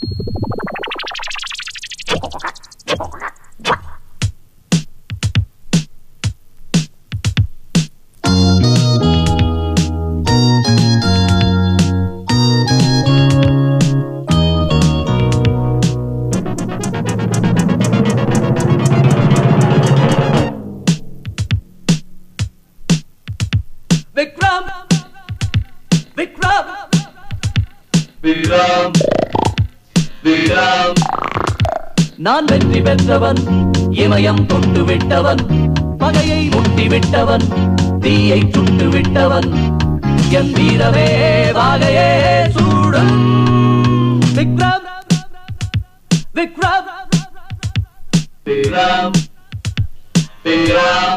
விக்ரம் விக்ரம் விக்ரம் விக்ரம் நான் வெற்றி பெற்றவன் இமயம் தொட்டு விட்டவன் பகையை முட்டி விட்டவன் தீயை சுட்டு விட்டவன் என் வீரமே வாகையே சூடும் விக்ரம் விக்ரம் விக்ரம் விக்ரம்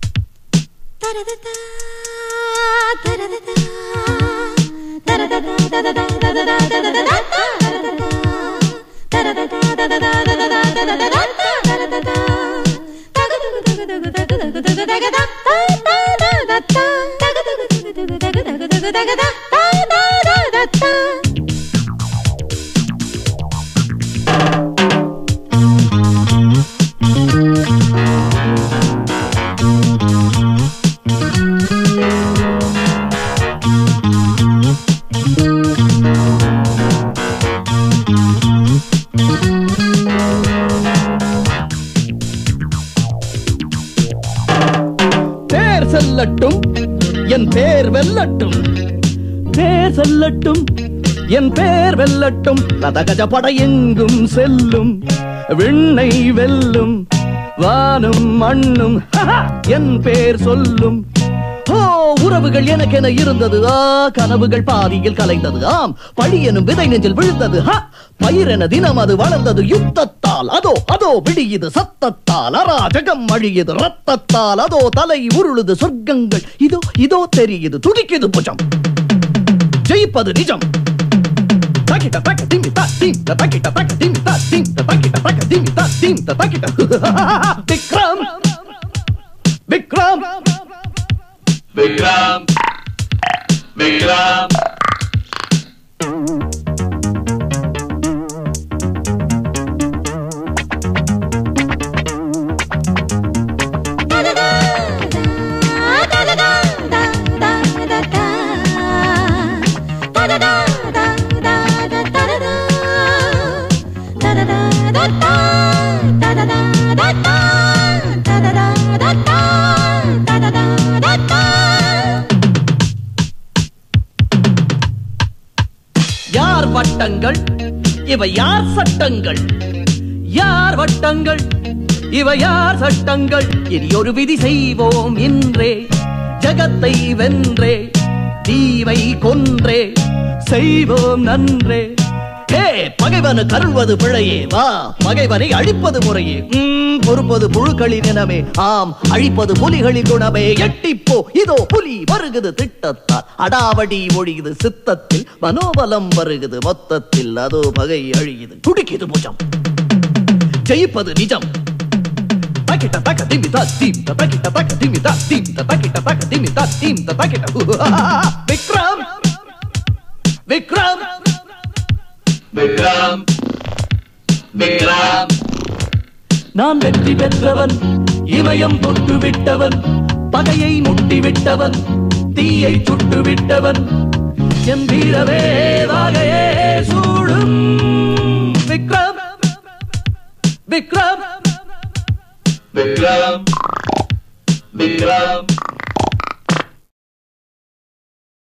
பேர் செல்லட்டும் என் பேர் வெல்லட்டும் பேர் செல்லட்டும் என் பேர் வெல்லட்டும் ரதகஜ படை எங்கும் செல்லும் விண்ணை வெல்லும் வானும் மண்ணும் என் பேர் சொல்லும் ஓ உறவுகள் எனக்கென இருந்தது ஆ கனவுகள் பாதியில் கலைந்தது ஆம் பழி எனும் விதை நெஞ்சில் விழுந்தது ஹ பயிரென தினம் அது வளர்ந்தது யுத்தத்தால் அதோ அதோ விடியுது சத்தத்தால் அராஜகம் அழியுது ரத்தத்தால் அதோ தலை உருளுது சொர்க்கங்கள் இதோ இதோ தெரியுது துடிக்குது புஜம் ஜெயிப்பது நிஜம் தக்கிட்ட தக்க திம்மி தா தீம் த தக்கிட்ட தக்க திம்மி தா தீம் த தக்கிட்ட தக்க திம்மி தா தீம் த தக்கிட்ட விக்ரம் விக்ரம் விக்ரம் விக்ரம் யார் வட்டங்கள் இவை யார் சட்டங்கள் யார் வட்டங்கள் இவை யார் சட்டங்கள் இனி ஒரு விதி செய்வோம் இன்றே ஜகத்தை வென்றே தீவை கொன்றே செய்வோம் நன்றே ஏ பகைவனு கருள்வது பிழையே வா பகைவனை அழிப்பது முறையே ம், பொறுப்பது புழுக்களின் இனமே ஆம் அழிப்பது புலிகளின் குணமே எட்டிப்போ இதோ புலி வருகுது திட்டத்தால் அடாவடி ஒழியுது சித்தத்தில் மனோபலம் வருகுது மொத்தத்தில் அதோ பகை அழியுது துடிக்குது புஜம் ஜெயிப்பது நிஜம் தக்கிட்ட தக்க திமி தா தீம் த தக்கிட்ட தக்க திமி தா தீம் த தக்கிட்ட தக்க திமி தா தீம் த தக்கிட்ட விக்ரம் விக்ரம் விக்ரம் விக்ரம் நான் வெற்றி பெற்றவன் இமயம் தொட்டு விட்டவன் பகையை முட்டி விட்டவன் தீயை சுட்டு விட்டவன் என் வீரவே வாகையே சூடும் விக்ரம் விக்ரம் விக்ரம் விக்ரம்